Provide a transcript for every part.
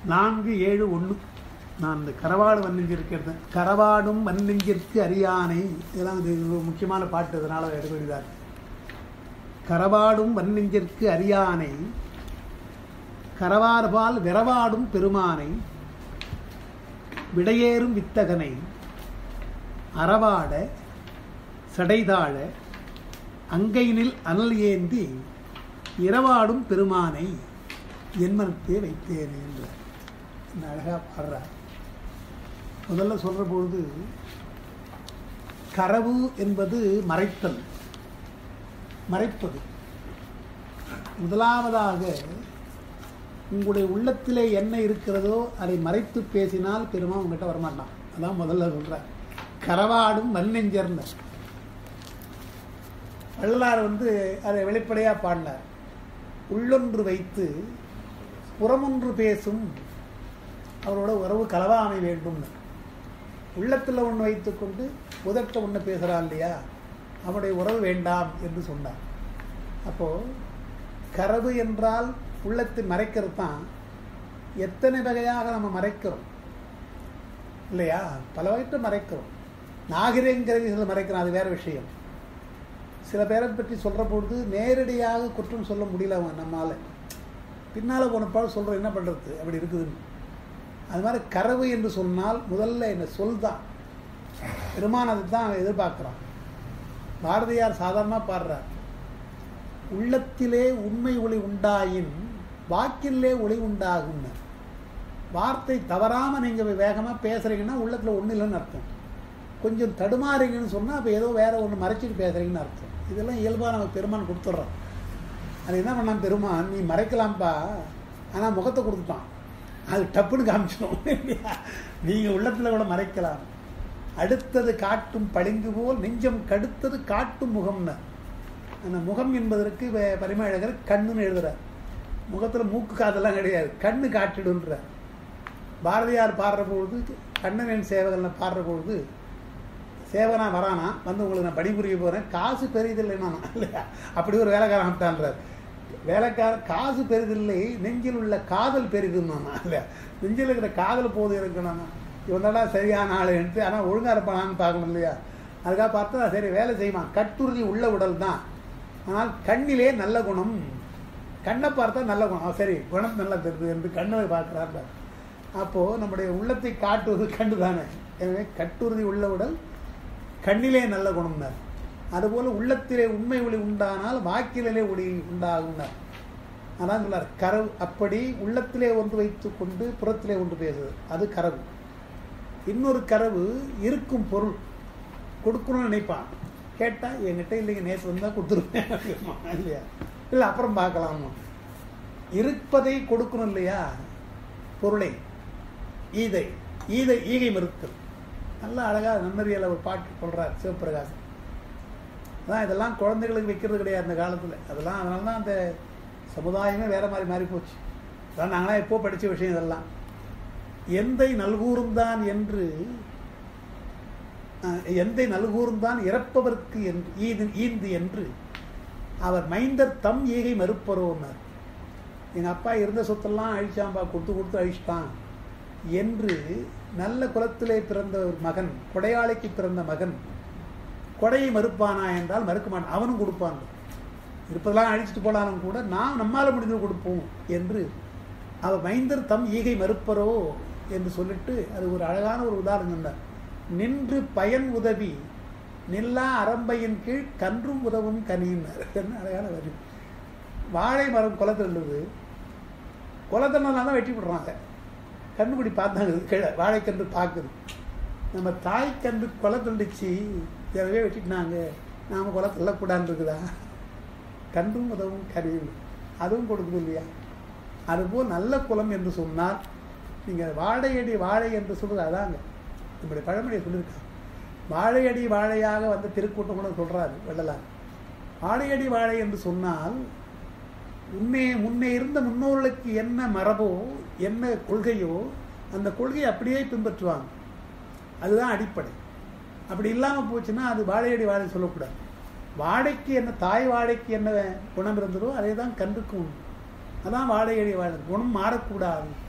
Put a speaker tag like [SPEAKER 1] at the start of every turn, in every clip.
[SPEAKER 1] நான்கு ஏழு ஒன்று நான் இந்த கரவாடு வன்னெஞ்சிருக்கிறது கரவாடும் வன்னெஞ்சிற்கு அரியானை இதெல்லாம் இது ஒரு முக்கியமான பாட்டு இதனால் எடுக்க வேண்டியதாக இருக்கு. கரவாடும் வன்னெஞ்சிற்கு அரியானை கரவார்பால் விரவாடும் பெருமானை விடையேறும் வித்தகனை அறவாட சடைதாழ அங்கையினில் அனல் ஏந்தி இரவாடும் பெருமானை என்மனத்தே வைத்தேன் என்ற அழகாக பாடுறார் முதல்ல சொல்கிற பொழுது கரவு என்பது மறைத்தல் மறைப்பது முதலாவதாக உங்களுடைய உள்ளத்திலே என்ன இருக்கிறதோ அதை மறைத்து பேசினால் பெருமா உங்ககிட்ட வரமாட்டான் அதான் முதல்ல சொல்கிறேன் கரவாடும் வன்னெஞ்சர்ந்த வள்ளலார் வந்து அதை வெளிப்படையாக பாடினார் உள்ளொன்று வைத்து புறமொன்று பேசும் அவரோட உறவு கலவாமை வேண்டும்னு உள்ளத்தில் ஒன்று வைத்துக்கொண்டு உதட்ட ஒன்று பேசுகிறான் இல்லையா அவனுடைய உறவு வேண்டாம் என்று சொன்னார் அப்போது கரவு என்றால் உள்ளத்தை மறைக்கிறது தான் எத்தனை வகையாக நம்ம மறைக்கிறோம் இல்லையா பல வகைட்டு மறைக்கிறோம் நாகரிகங்கிறது சில மறைக்கிறோம் அது வேற விஷயம் சில பேரை பற்றி சொல்கிற பொழுது நேரடியாக குற்றம் சொல்ல முடியல அவங்க நம்மால் பின்னால் போனப்பால் சொல்கிறோம் என்ன பண்ணுறது அப்படி இருக்குதுன்னு அது மாதிரி கரவு என்று சொன்னால் முதல்ல என்ன சொல் தான் பெருமான் அதை தான் எதிர்பார்க்குறான் பாரதியார் சாதாரணமாக பாடுறார் உள்ளத்திலே உண்மை ஒளி உண்டாயின் வாக்கிலே ஒளி உண்டாகும்னு வார்த்தை தவறாமல் நீங்கள் வேகமாக பேசுகிறீங்கன்னா உள்ளத்தில் ஒன்றும் இல்லைன்னு அர்த்தம் கொஞ்சம் தடுமாறீங்கன்னு சொன்னால் அப்போ ஏதோ வேறு ஒன்று மறைச்சிட்டு பேசுகிறீங்கன்னு அர்த்தம் இதெல்லாம் இயல்பாக நம்ம பெருமான் கொடுத்துட்றோம் அது என்ன பண்ணான் பெருமான் நீ மறைக்கலாம்ப்பா ஆனால் முகத்தை கொடுத்துட்டான் அது டப்புன்னு காமிச்சிடும் நீங்கள் உள்ளத்தில் கூட மறைக்கலாம் அடுத்தது காட்டும் பளிங்கு போல் நெஞ்சம் கடுத்தது காட்டும் முகம்னு அந்த முகம் என்பதற்கு வே- பரிமேழகர் கண்ணுன்னு எழுதுறார் முகத்தில் மூக்கு காதெல்லாம் கிடையாது கண்ணு காட்டிடுன்றார் பாரதியார் பாடுற பொழுது கண்ணனின் சேவகல்னு பாடுற பொழுது சேவனா வரானா வந்து உங்களுக்கு நான் பணிபுரிய போகிறேன் காசு பெரிதில்லைன்னா இல்லையா அப்படி ஒரு வேலைக்காரன் அனுப்பிட்டான்றார் வேலைக்கார காசு பெரிதில்லை நெஞ்சில் உள்ள காதல் பெரிதுன்னா இல்லையா நெஞ்சில் இருக்கிற காதல் போது இருக்கணும் இவன் தாடா சரியான ஆள் எடுத்து ஆனால் ஒழுங்காக இருப்பானான்னு பார்க்கணும் இல்லையா அதுக்காக பார்த்தா சரி வேலை செய்வான் கட்டுறுதி உள்ள உடல் தான் ஆனால் கண்ணிலே நல்ல குணம் கண்ணை பார்த்தா நல்ல குணம் ஆ, சரி குணம் நல்லா தெரியுது என்று கண்ணை பார்க்குறாரு அப்போது நம்முடைய உள்ளத்தை காட்டுவது கண்டு தானே எனவே கட்டுறுதி உள்ள உடல் கண்ணிலே நல்ல குணம்னார் அதுபோல் உள்ளத்திலே உண்மை ஒளி உண்டானால் வாக்கிலே ஒளி உண்டாகும்னார் அதான் சொல்லார் கரவு அப்படி உள்ளத்திலே ஒன்று வைத்துக் கொண்டு புறத்திலே ஒன்று பேசுது அது கரவு இன்னொரு கரவு இருக்கும் பொருள் கொடுக்கணும்னு நினைப்பான் கேட்டால் என்கிட்ட இல்லைங்க நேற்று வந்தால் கொடுத்துருவேன் அப்படிம்பான். இல்லையா இல்லை அப்புறம் பார்க்கலாமா இருப்பதை கொடுக்கணும் இல்லையா பொருளை ஈதை ஈதை ஈகை மறுத்தல் நல்ல அழகாக நன்னறியல ஒரு பாட்டு சொல்கிறார் சிவபிரகாசம் அதான் இதெல்லாம் குழந்தைகளுக்கு வைக்கிறது கிடையாது அந்த காலத்தில் அதெல்லாம் அதனால தான் அந்த சமுதாயமே வேற மாதிரி மாறி போச்சு அதான் நாங்களாம் எப்போ படித்த விஷயம் இதெல்லாம் எந்தை நல்கூறும்தான் என்று அஹ், எந்தை நல்கூறும்தான் இறப்பவர்க்கு என்று ஈது ஈந்து என்று அவர் மைந்தர் தம் ஈகை மறுப்பரோன்னார் எங்கள் அப்பா இருந்த சொத்தெல்லாம் அழிச்சாம்பா கொடுத்து கொடுத்து அழிச்சிட்டான் என்று நல்ல குலத்திலே பிறந்த ஒரு மகன் கொடையாளிக்கு பிறந்த மகன் கொடையை மறுப்பானா என்றால் மறுக்க மாட்டான் அவனும் கொடுப்பான் இருப்பதெல்லாம் அழிச்சிட்டு போனாலும் கூட நாம் நம்மால் முடிந்து கொடுப்போம் என்று அவர் மைந்தர் தம் ஈகை மறுப்பரோ என்று சொல்லிட்டு அது ஒரு அழகான ஒரு உதாரணம் சொன்னார் நின்று பயன் உதவி நில்லா அரம்பையின் கீழ் கன்றும் உதவும் கனியினார் என்ன அழகான வரி வாழை மரம் குளத்தில் இருந்தது குளத்தினால தான் வெட்டி விடுறாங்க கண்டுபிடி பார்த்தாங்க இது கீழே வாழைக்கன்று பார்க்குது நம்ம தாய்க்கன்று குளத்துண்டுச்சு எனவே வெட்டிட்டாங்க நாம் குளத்துல கூடாது இருக்குதா கன்றும் உதவும் கனியும் அதுவும் கொடுக்குது இல்லையா அதுபோல் நல்ல குலம் என்று சொன்னால் நீங்கள் வாழையடி வாழை என்று சொல்கிறது அதாங்க நம்முடைய பழமொழியை சொல்லியிருக்காங்க வாழையடி வாழையாக வந்த திருக்கூட்டம் கூட சொல்கிறாரு வள்ளலார் வாழையடி வாழை என்று சொன்னால் முன்னே முன்னே இருந்த முன்னோர்களுக்கு என்ன மரபோ என்ன கொள்கையோ அந்த கொள்கையை அப்படியே பின்பற்றுவாங்க அதுதான் அடிப்படை அப்படி இல்லாமல் போச்சுன்னா அது வாழையடி வாழை சொல்லக்கூடாது வாழைக்கு என்ன தாய் வாழைக்கு என்ன குணம் இருந்ததோ அதே தான் கன்றுக்கும் உண்டு. அதான் வாழையடி வாழை குணம் மாறக்கூடாது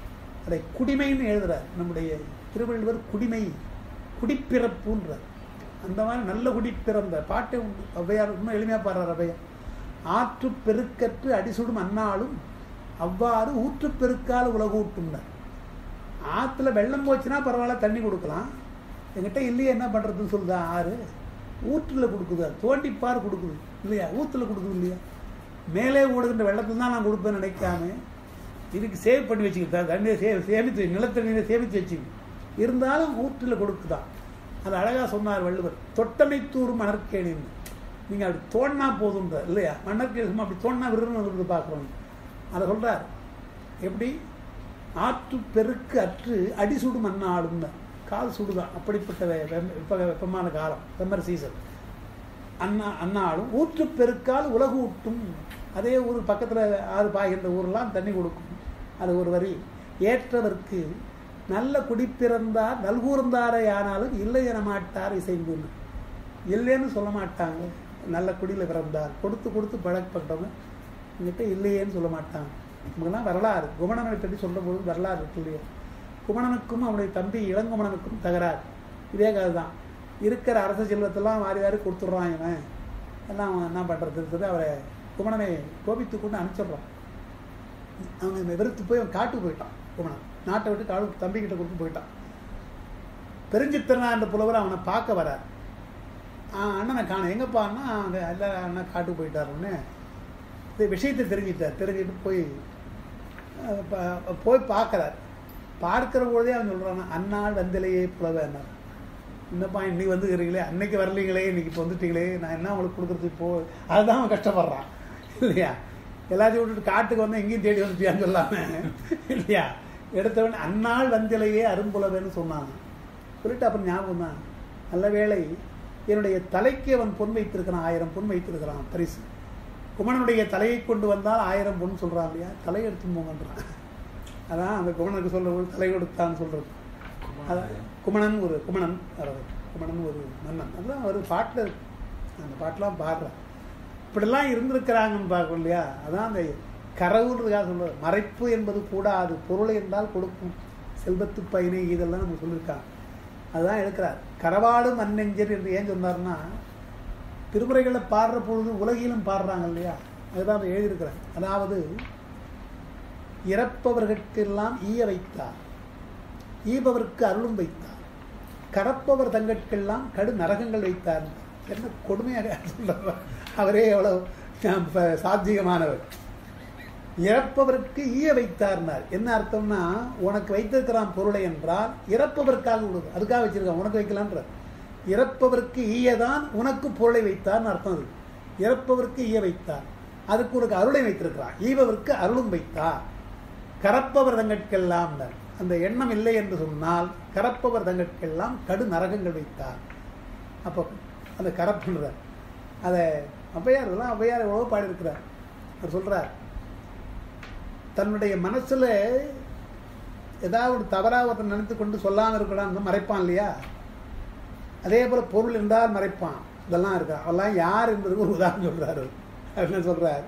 [SPEAKER 1] அதை குடிமைன்னு எழுதுறார் நம்முடைய திருவள்ளுவர் குடிமை குடிப்பிறப்புன்றார் அந்த மாதிரி நல்ல குடி பிறந்த பாட்டை உண்டு ஔவையார் இன்னும் எளிமையாக பாடுறார் ஔவையார் ஆற்று பெருக்கற்று அடிசுடும் அன்னாலும் அவ்வாறு ஊற்று பெருக்கால் உலகூட்டும்னார் ஆற்றுல வெள்ளம் போச்சுன்னா பரவாயில்ல தண்ணி கொடுக்கலாம் என்கிட்ட இல்லையே என்ன பண்ணுறதுன்னு சொல்லுதா ஆறு ஊற்றில் கொடுக்குது தோண்டிப்பார் கொடுக்குது இல்லையா ஊற்றுல கொடுக்குது இல்லையா மேலே ஓடுகின்ற வெள்ளத்தில் தான் நான் கொடுப்பேன்னு நினைக்காம இதுக்கு சேவ் பண்ணி வச்சுக்கிட்டா தண்ணியை சே சேமித்து நிலத்தண்ணீரை சேமித்து வச்சுக்கணும் இருந்தாலும் ஊற்றில் கொடுக்குதான் அது அழகாக சொன்னார் வள்ளுவர் தொட்டனை தூரும் மணற்கேணின்னு நீங்கள் அப்படி தோண்டினா போதுன்ற இல்லையா மணற்கேணி சும்மா அப்படி தோண்டினா விரும்பு வருது பார்க்குறோம் அதை சொல்கிறார் எப்படி ஆற்று பெருக்கு அற்று அடி சுடு மண்ணாடும்னு கால் சுடுதான் அப்படிப்பட்ட வெ- வெ- வெப்ப வெப்பமான காலம் சம்மர் சீசன் அண்ணா அண்ணாலும் ஊற்று பெருக்கால் உலகு ஊட்டும் அதே ஊர் பக்கத்தில் ஆறு பாய்கின்ற ஊரெல்லாம் தண்ணி கொடுக்கும் அது ஒரு வரி ஏற்றவர்க்கு நல்ல குடிப்பிறந்தார் நல்கூர்ந்தாரே ஆனாலும் இல்லை என மாட்டார் இசைந்துன்னு இல்லைன்னு சொல்ல மாட்டாங்க நல்ல குடியில் பிறந்தார் கொடுத்து கொடுத்து பழக்கப்பட்டவங்க என்கிட்ட இல்லையேன்னு சொல்ல மாட்டாங்க நமக்கெல்லாம் வரலாறு குமணனை பற்றி சொல்லும்போது வரலாறு இருக்கு இல்லையா குமணனுக்கும் அவனுடைய தம்பி இளங்குமணனுக்கும் தகராறு இதே கதை தான் இருக்கிற அரச செல்வத்தெல்லாம் வாரி வாரி கொடுத்துட்றான் இவன் எல்லாம் அவன் என்ன பண்ணுறதுன்னு சொல்லி அவரை குமணனை கோபித்து கொண்டு அனுப்பிச்சிடுறான் அவன் வெறுத்து போய் அவன் காட்டுக்கு போயிட்டான் குமணன் நாட்டை விட்டு காடு தம்பிக்கிட்ட கொடுத்து போயிட்டான் பெருஞ்சித்திரனா என்ற புலவர் அவனை பார்க்க வரார் ஆ, அண்ணனை காணும் எங்கப்பான்னா அங்கே எல்லா அண்ணன் காட்டுக்கு போயிட்டாருன்னு இந்த விஷயத்தை தெரிஞ்சிட்டார் தெரிஞ்சுட்டு போய் அஹ், ப- போய் பார்க்குறார் பார்க்கிற பொழுதே அவன் சொல்கிறான் அந்நாள் வந்திலையே புலவேன்னார் என்னப்பா இன்னைக்கு வந்துக்கிறீங்களே அன்னைக்கு வரலீங்களே இன்னைக்கு இப்போ வந்துட்டீங்களே நான் என்ன உங்களுக்கு கொடுக்குறது இப்போ அதுதான் அவன் கஷ்டப்படுறான் இல்லையா எல்லாத்தையும் விட்டுட்டு காட்டுக்கு வந்து எங்கேயும் தேடி வந்துட்டியான்னு சொல்லாம இல்லையா எடுத்தவன் அந்நாள் வந்திலையே அரும்புலவேன்னு சொன்னாங்க சொல்லிட்டு அப்புறம் ஞாபகம் தான் நல்ல வேளை என்னுடைய தலைக்கு அவன் பொன் வைத்திருக்கிறான் ஆயிரம் பொன் வைத்திருக்கிறான் பரிசு குமணனுடைய தலையை கொண்டு வந்தால் ஆயிரம் பொன் சொல்றான் இல்லையா தலை எடுத்து போங்கன்றான் அதான் அந்த குமணனுக்கு சொல்ற தலை கொடுத்தான்னு சொல்றது அதான் குமணன் ஒரு குமணன் அவர் குமணன் ஒரு மன்னன் அதெல்லாம் ஒரு பாட்டில் இருக்கு அந்த பாட்டெலாம் பாடுறான் இப்படிலாம் இருந்திருக்கிறாங்கன்னு பார்க்கணும் இல்லையா அதான் அந்த கரவுன்றதுக்காக சொல்றது மறைப்பு என்பது கூடாது பொருள் என்றால் கொடுக்கும் செல்வத்து பயனை இதெல்லாம் நம்ம சொல்லியிருக்காங்க அதுதான் எடுக்கிறார் கரவாடு மண்ணெஞ்சர் என்று ஏன் சொன்னார்னா திருமுறைகளில் பாடுற பொழுது உலகிலும் பாடுறாங்க இல்லையா அதுதான் அதை எழுதியிருக்கிறார் அதாவது இறப்பவர்களுக்கெல்லாம் ஈய வைத்தார் ஈபவருக்கு அருளும் வைத்தார் கரப்பவர் தங்கட்கெல்லாம் கடு நரகங்கள் வைத்தார் என்ன கொடுமையாக சொல்றார் அவரே எவ்வளவு ஆம், ப- சாத்வீகமானவர் இறப்பவருக்கு ஈய வைத்தார்னார் என்ன அர்த்தம்னா உனக்கு வைத்திருக்கிறான் பொருளை என்றால் இறப்பவருக்காக விடுது அதுக்காக வச்சிருக்கான் உனக்கு வைக்கலான்ற இறப்பவருக்கு ஈயதான் உனக்கு பொருளை வைத்தார்னு அர்த்தம் அது இறப்பவருக்கு ஈய வைத்தார் அதுக்கு உனக்கு அருளை வைத்திருக்கிறான் ஈவவருக்கு அருளும் வைத்தார் கரப்பவர் தங்கட்கெல்லாம் அந்த எண்ணம் இல்லை என்று சொன்னால் கரப்பவர் தங்கட்கெல்லாம் கடு நரகங்கள் வைத்தார் அப்போ அந்த கரப்புன்ற அதை ஔவையார் இதெல்லாம் ஔவையார் எவ்வளோ பாடியிருக்கிறார் அவர் சொல்றார் தன்னுடைய மனசுல ஏதாவது ஒரு தவறாக ஒருத்தன் நினைத்து கொண்டு சொல்லாமல் இருக்கலாம்னு மறைப்பான் இல்லையா அதே போல பொருள் இருந்தால் மறைப்பான் இதெல்லாம் இருக்கா அவெல்லாம் யார் என்பதுக்கு ஒரு உதாரணம் சொல்றாரு அவர் என்ன சொல்றார்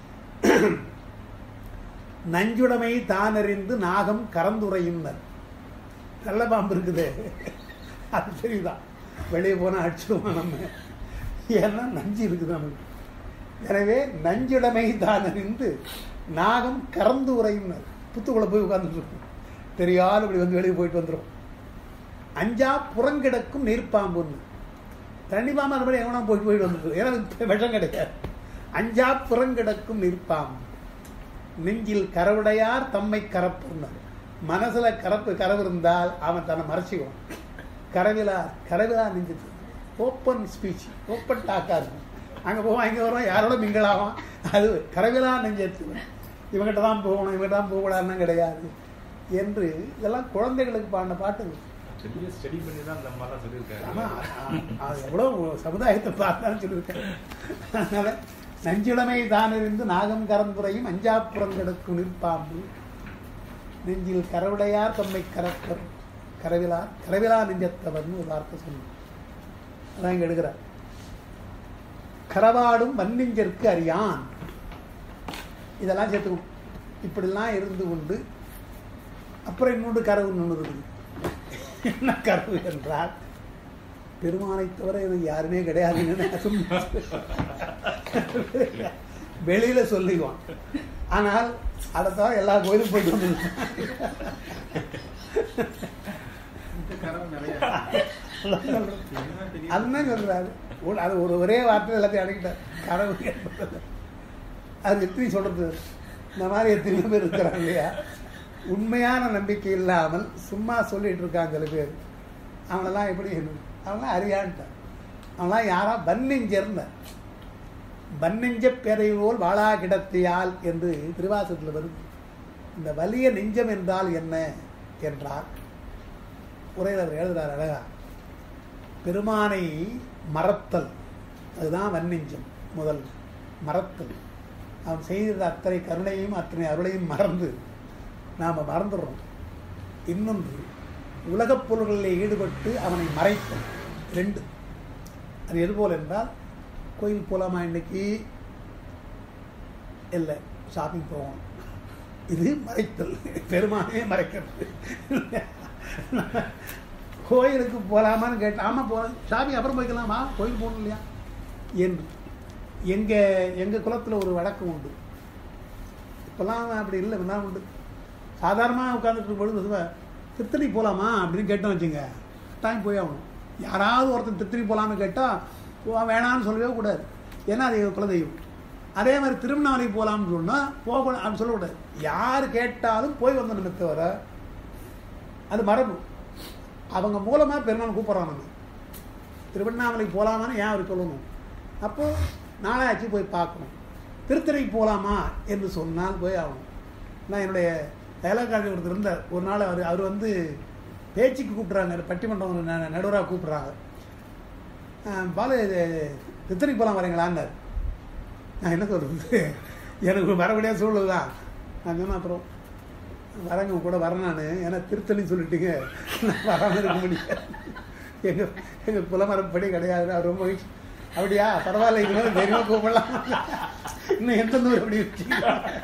[SPEAKER 1] நஞ்சுடைமை தானறிந்து நாகம் கறந்துரையும்னர் நல்ல பாம்பு இருக்குது அது தெரியுதான் வெளியே போனால் அடிச்சிடுவோம் நம்ம ஏன்னா நஞ்சு இருக்குது நமக்கு எனவே நஞ்சுடைமை தானறிந்து நாகம் கறந்து உரையும்னர் புத்துக்குள்ள போய் உட்கார்ந்துட்டு இருக்கும் தெரியாத இப்படி வந்து வெளியே போயிட்டு வந்துடும் அஞ்சா புறங்கிடக்கும் நீர்ப்பாம்புன்னு தண்ணி பாம்பு அந்த மாதிரி எவனா போயிட்டு போயிட்டு வந்துருக்கு ஏன்னா அதுக்கு விஷம் கிடையாது அஞ்சா புறங்கிடக்கும் நீர்ப்பாம்பு நெஞ்சில் கரவுடையார் தம்மை கரப்புன்னார் மனசுல கரப்பு கரவு இருந்தால் அவன் தன்னை மறைச்சிக்குவான் கரவிலா கரவிலா நெஞ்சது ஓப்பன் ஸ்பீச் ஓப்பன் டாக்கா இருக்கும் அங்கே போவான் இங்கே வருவான் யாரோட மிங்களாவான் அது கரவிலா நெஞ்சத்து இவங்கிட்ட தான் போகணும் இவங்கிட்ட தான் போகக்கூடாதுன்னு கிடையாது என்று இதெல்லாம் குழந்தைகளுக்கு பாடின பாட்டு இது.
[SPEAKER 2] பெரிய ஸ்டடி பண்ணி தான் அந்த மாதிரிலாம் சொல்லியிருக்காரு
[SPEAKER 1] ஆமா அ- அது எவ்வளோ சமுதாயத்தை பார்த்தாலும் சொல்லியிருக்கேன் அதனால நஞ்சுடைமை தானிருந்து நாகம் கரந்துரையும் அஞ்சாப்புறம் கிடக்கும் நிற்பாம்பு நெஞ்சில் கரவுடையார் தம்மை கரப்பர் கரவிலா கரவிலா நெஞ்சத்தவர்னு ஒரு வார்த்தை சொன்னார் அதான் இங்க எடுக்கிறார் கரவாடும் வன்னெஞ்சற்கு அறியான் இதெல்லாம் சேர்த்துக்கணும் இப்படிலாம் இருந்து கொண்டு அப்புறம் இன்னொன்று கரவுன்னு ஒன்று இருக்குது என்ன கரவு என்றால் பெருமானை தவிர எனக்கு யாருமே கிடையாதுன்னு நான் சும்மா வெளியில சொல்லிக்குவான் ஆனால் அதை தவிர எல்லா கோயிலும் போயிட்டு வந்து அதுதான் சொல்றாரு ஒரு- அது ஒரு ஒரே வார்த்தை எல்லாத்தையும் அடக்கிட்டார் கனவு என்பது. அது எத்தனை சொல்றது இந்த மாதிரி எத்தனையோ பேர் இருக்கிறாங்க இல்லையா உண்மையான நம்பிக்கை இல்லாமல் சும்மா சொல்லிட்டு இருக்காங்க சில பேர் அவனெல்லாம் எப்படி அவன்லாம் அறியான்ட்டான் அவன்லாம் யாரா பன்னெஞ்சர்ந்த பன்னெஞ்ச பேரை போல் வாழா கிடத்தியால் என்று திருவாசகத்தில் வருது இந்த வலிய நெஞ்சம் என்றால் என்ன என்றால் உரையில் அவர் எழுதுறார் அழகா பெருமானை மறத்தல் அதுதான் வன்னெஞ்சம் முதல் மறத்தல் அவன் செய்த அத்தனை கருணையும் அத்தனை அருளையும் மறந்து நாம் மறந்துடுறோம் இன்னொன்று உலகப் பொருள்களில் ஈடுபட்டு அவனை மறைத்தல் ரெண்டு அது எதுபோல் என்றால் கோயில் போகலாமா இன்னைக்கு இல்லை ஷாப்பிங் போவோம் இது மறைத்தல் பெருமானே மறைக்கிறது கோயிலுக்கு போகலாமான்னு கேட்டேன் ஆமாம் போ ஷாப்பிங் அப்புறம் போய்க்கலாமா கோயில் போகணும் இல்லையா என்று எங்கள் எங்கள் குலத்தில் ஒரு வழக்கம் உண்டு இப்போல்லாம் அப்படி இல்லை என்ன உண்டு சாதாரணமாக உட்காந்துட்டு இருக்கும் பொழுது சொல்லுவா, திருத்தணி போகலாமா அப்படின்னு கேட்டோம் வச்சுங்க டைம் போய் ஆகணும் யாராவது ஒருத்தன் திருத்தணி போகலான்னு கேட்டால் வேணாம்னு சொல்லவே கூடாது ஏன்னா அது எங்கள் குலதெய்வம் அதே மாதிரி திருவண்ணாமலை போகலாம்னு சொன்னால் போகக்கூடாது அப்படின்னு சொல்லக்கூடாது யார் கேட்டாலும் போய் வந்தோமே தவிர அது மரபு அவங்க மூலமாக பெருமாள் கூப்பிட்றான் நம்ம திருவண்ணாமலை போகலாமான்னு ஏன் அவர் சொல்லணும் அப்போது நாளாச்சு போய் பார்க்கணும் திருத்தணிக்கு போகலாமா என்று சொன்னால் போய் ஆகணும் நான் என்னுடைய டைலாக்காரர் ஒருத்தர் இருந்தார் ஒரு நாள் அவர் அவர் வந்து பேச்சுக்கு கூப்பிட்றாங்க பட்டிமன்றம் ந- நடுவராக கூப்பிட்றாங்க பாலு இது திருத்தணிக்கு போகலாம் வரீங்களான்னார் நான் என்ன சொல்கிறது எனக்கு வர முடியாத சூழல் தான் நான் சொன்னேன் அப்புறம் வரேங்க உங்க கூட வரேன் நான் ஏன்னா திருத்தணி சொல்லிட்டீங்க நான் வராமல் இருக்க முடியாது எங்கள் எங்கள் புலமரப்படி கிடையாது அவர் ரொம்ப மகிழ்ச்சி அப்படியா பரவாயில்ல இது தெரியுமா கூப்பிடலாம் இன்னும் எந்தெந்த ஊர் அப்படி இருக்கீங்க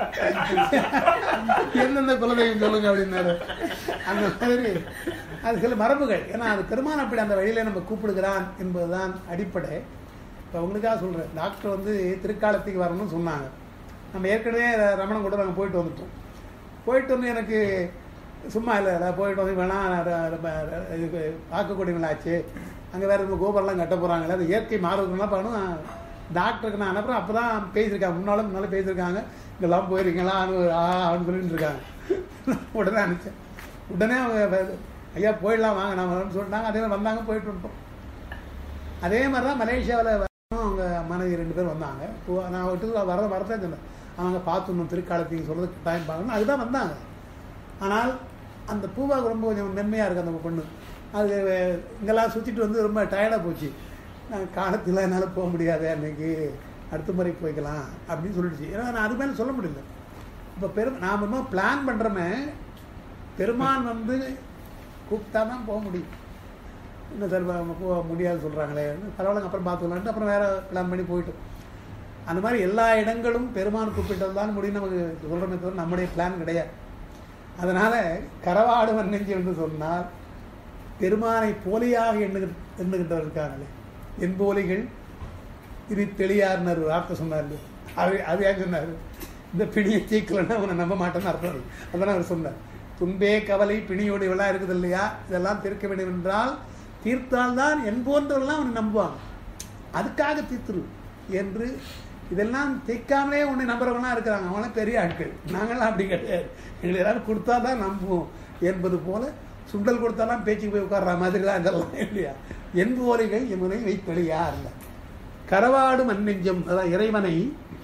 [SPEAKER 1] எந்தெந்த குலதெய்வம் சொல்லுங்க அப்படின்னாரு அந்த மாதிரி அது சில மரபுகள் ஏன்னா அது பெருமான் அப்படி அந்த வழியில நம்ம கூப்பிடுகிறான் என்பதுதான் அடிப்படை இப்போ உங்களுக்காக சொல்கிறேன் டாக்டர் வந்து திருக்காலத்துக்கு வரணும்னு சொன்னாங்க நம்ம ஏற்கனவே ர- ரமணன் கூட நாங்கள் போயிட்டு வந்துட்டோம் போயிட்டு வந்து எனக்கு சும்மா இல்லை நான் போயிட்டு வந்து வேணாம் நான் ர- ர- ர- இதுக்கு பார்க்கக்கூடியவங்களாச்சு அங்கே வேறு இந்த கோபுரம்லாம் கட்ட போகிறாங்களே அது இயற்கை மாறுவதுலாம் பண்ணணும் டாக்டருக்கு நான் அனுப்புகிறேன் அப்போ தான் பேசியிருக்காங்க முன்னாலும் முன்னாலும் பேசியிருக்காங்க இங்கெல்லாம் போயிருக்கீங்களா ஆ அவனு சொல்லிட்டு இருக்காங்க உடனே அனுப்பிச்சேன் உடனே அவங்க வே- ஐயா போயிடலாம் வாங்க நான் வரேன்னு சொல்லிட்டாங்க அதே மாதிரி வந்தாங்க போயிட்டு வந்துட்டோம் அதே மாதிரி தான் மலேசியாவில் வரணும் அவங்க மனைவி ரெண்டு பேர் வந்தாங்க இப்போ நான் விட்டு வர வரதான் சொன்னேன் அவங்க பார்த்துடணும் திருக்காலத்துக்கு சொல்கிறது டைம் பார்க்கணும் அதுதான் வந்தாங்க ஆனால் அந்த பூவாவுக்கு ரொம்ப கொஞ்சம் மென்மையாக இருக்குது அந்த பொண்ணு அது இங்கெல்லாம் சுற்றிட்டு வந்து ரொம்ப டயர்டாக போச்சு நான் காலத்தில் என்னால் போக முடியாது அன்னைக்கு அடுத்த முறை போய்க்கலாம் அப்படின்னு சொல்லிடுச்சு ஏன்னா நான் அது மேலே சொல்ல முடியல இப்போ பெரும் நாம் இன்னும் பிளான் பண்ணுறோமே பெருமான் வந்து கூப்பிட்டா தான் போக முடியும் என்ன சார் ப- போக முடியாது சொல்கிறாங்களே பரவாயில்ல அப்புறம் பார்த்துக்கலான்ட்டு அப்புறம் வேறு பிளான் பண்ணி போயிட்டோம் அந்த மாதிரி எல்லா இடங்களும் பெருமான் கூப்பிட்டது தான் முடியும் நமக்கு சொல்கிறோமே தவிர நம்முடைய பிளான் கிடையாது அதனால் கரவாடு வன்னெஞ்சு என்று சொன்னால் பெருமானை போலியாக எண்ணுகிற எண்ணுகின்றவர் இருக்காங்களே என் போலிகள் இது தெளியார்னர் ஒரு வார்த்தை சொன்னார் இல்லையா? அது அது ஏன் சொன்னார் இந்த பிணியை தீக்கலன்னா அவனை நம்ப மாட்டேன்னு அர்த்தம் இருக்கு. அதான் அவர் சொன்னார் துன்பே கவலை பிணியோடு இவெல்லாம் இருக்குது இல்லையா இதெல்லாம் தீர்க்க வேண்டும் என்றால் தீர்த்தால்தான் என் போன்றவெல்லாம் அவனை நம்புவாங்க அதுக்காக தீர்த்துரு என்று இதெல்லாம் தீர்க்காமலே உன்னை நம்புறவங்களாம் இருக்கிறாங்க அவங்களாம் பெரிய ஆட்கள் நாங்களாம் அப்படி கிடையாது எங்களை யாராவது கொடுத்தா தான் நம்புவோம் என்பது போல சுண்டல் கொடுத்தாலாம் பேச்சுக்கு போய் உட்கார்ற மாதிரி தான் இதெல்லாம் இல்லையா என் போலிகள் எம்முனை வைத்தொழியா இல்லை கரவாடும் அந்நெஞ்சம் அதான் இறைவனை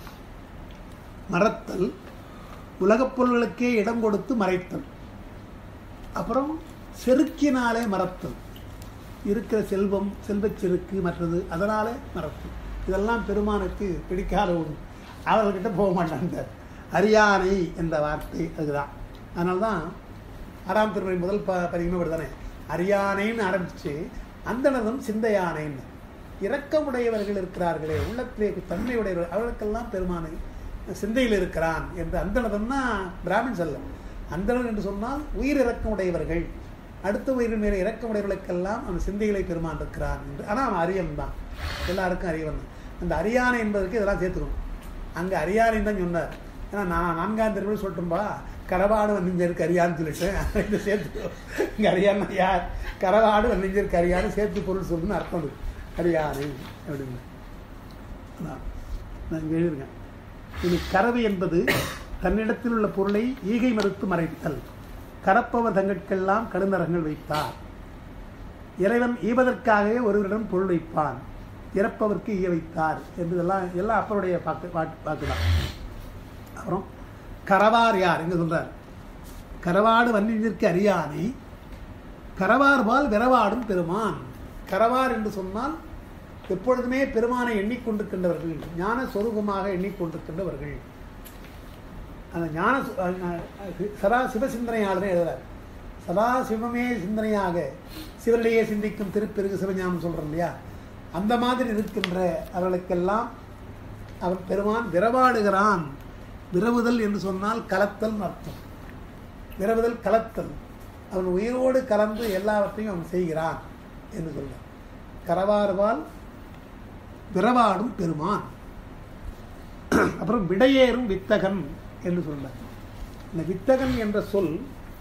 [SPEAKER 1] மறத்தல் உலகப் பொருள்களுக்கே இடம் கொடுத்து மறைத்தல் அப்புறம் செருக்கினாலே மறத்தல் இருக்கிற செல்வம் செல்வச் செருக்கு மற்றது அதனாலே மறத்தல் இதெல்லாம் பெருமானுக்கு பிடிக்காத ஒன்று அவர்கிட்ட போக மாட்டான்றார் அரியானை என்ற வார்த்தை அதுதான் அதனால தான் ஆறாம் திருமுறை முதல் ப பதிகமே தானே அரியானைன்னு ஆரம்பிச்சு அந்தனதும் சிந்தையானைன்னு இரக்கமுடையவர்கள் இருக்கிறார்களே உள்ளத்திலே தன்மையுடையவர்கள் அவர்களுக்கெல்லாம் பெருமானை சிந்தையில் இருக்கிறான் என்று அந்தனதம்னா பிராமின்ஸ் அல்ல அந்தணர் என்று சொன்னால் உயிர் இறக்கமுடையவர்கள் அடுத்த உயிரின் மேலே இறக்கமுடையவர்களுக்கெல்லாம் அந்த சிந்தைகளை பெருமான் இருக்கிறான் என்று ஆனால் அவன் அரியன் தான் எல்லாருக்கும் அரியவன் தான் அந்த அரியானை என்பதற்கு இதெல்லாம் சேர்த்துக்கணும் அங்கே அரியானை தான் சொன்னார் ஏன்னா நான் நான்காம் தெருவில் சொல்லட்டும்பா கடவாடு வன்னிஞ்சருக்கு அரியான்னு சொல்லிட்டேன் இதை சேர்த்து இங்கே அரியானா யார் கடவாடு வன்னிஞ்சருக்கு அரியான்னு சேர்த்து பொருள் சொல்லுன்னு அர்த்தம் இருக்கு அரியானை அப்படின்னு அதான். நான் இங்கே எழுதியிருக்கேன் இனி கறவை என்பது தன்னிடத்தில் உள்ள பொருளை ஈகை மறுத்து மறைத்தல் கறப்பவர் தங்கட்கெல்லாம் கடுநரங்கள் வைத்தார் இறைவன் ஈவதற்காகவே ஒருவரிடம் பொருள் வைப்பான் இறப்பவர்க்கு ஈய வைத்தார் என்பதெல்லாம் எல்லாம் அப்பருடைய பாக்கு பாட்டு பாக்குதான் அப்புறம் கரவார் யார் எங்க சொல்றார் கரவாடு வன்னியத்திற்கு அறியானை கரவார்பால் விரவாடும் பெருமான் கரவார் என்று சொன்னால் எப்பொழுதுமே பெருமானை எண்ணிக்கொண்டிருக்கின்றவர்கள் ஞான சொரூபமாக எண்ணிக்கொண்டிருக்கின்றவர்கள் அந்த ஞான சு- அஹ் அஹ் சதா சிவசிந்தனையாளரே எழுதுறார் சதா சிவமே சிந்தனையாக சிவனிடையே சிந்திக்கும் திருப்பெருகு சிவஞானம் சொல்கிறோம் இல்லையா அந்த மாதிரி இருக்கின்ற அவர்களுக்கெல்லாம் அவன் பெருமான் விரவாடுகிறான் விரவுதல் என்று சொன்னால் கலத்தல் அர்த்தம் விரவுதல் கலத்தல் அவன் உயிரோடு கலந்து எல்லாவற்றையும் அவன் செய்கிறான் என்று சொல்றார் கரவாறுவால் விரவாடும் பெருமான் அப்புறம் விடையேறும் வித்தகன் என்று சொல்றார் இந்த வித்தகன் என்ற சொல்